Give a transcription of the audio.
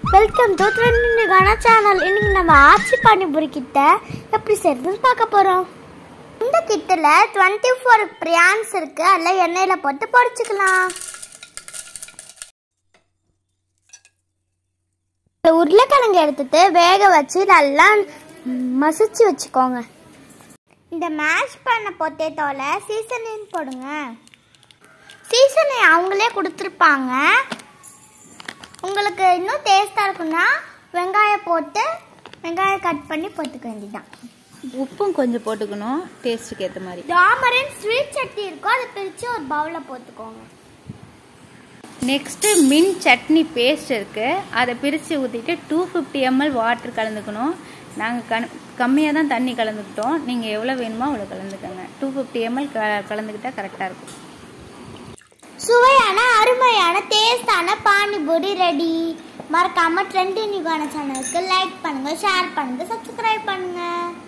welcome to ட்ரெண்டிங்கான channel இன்னைக்கு நம்ம ஆச்சி பானிபூரி கிட்ட எப்படி செய்யறதுன்னு பார்க்க போறோம் இந்த கிட்டில் டுவெண்ட்டி ஃபோர் பிரியான்ஸ் இருக்கு அதில் எண்ணெயில் போட்டு பொரிச்சுக்கலாம் இந்த உருளைக்கிழங்கு எடுத்துட்டு வேக வச்சு நல்லா மசிச்சு வச்சுக்கோங்க இந்த மேஷ் பண்ண பொட்டேட்டோவில் சீசனிங் போடுங்க சீசனை அவங்களே கொடுத்துருப்பாங்க உங்களுக்கு இன்னும் டேஸ்ட்டாக இருக்குன்னா வெங்காயம் போட்டு வெங்காயம் கட் பண்ணி போட்டுக்க வேண்டியதான் உப்பும் கொஞ்சம் போட்டுக்கணும் டேஸ்ட்டுக்கு ஏற்ற மாதிரி டாமரின் ஸ்வீட் சட்னி இருக்கும் அதை பிரித்து ஒரு பவுலில் போட்டுக்கோங்க நெக்ஸ்ட்டு மின் சட்னி பேஸ்ட் இருக்குது அதை பிரித்து ஊற்றிட்டு டூ ஃபிஃப்டி எம்எல் வாட்டர் கலந்துக்கணும் நாங்கள் கண் கம்மியாக தான் தண்ணி கலந்துக்கிட்டோம் நீங்கள் எவ்வளோ வேணுமோ அவ்வளோ கலந்துக்கோங்க டூ ஃபிஃப்டி எம்எல் க கலந்துக்கிட்டால் கரெக்டாக இருக்கும் சுவையான அருமையான டேஸ்டான பானிபூரி ரெடி மறக்காம ட்ரெண்டிங்கான சேனலுக்கு லைக் பண்ணுங்க ஷேர் பண்ணுங்க சப்ஸ்கிரைப் பண்ணுங்க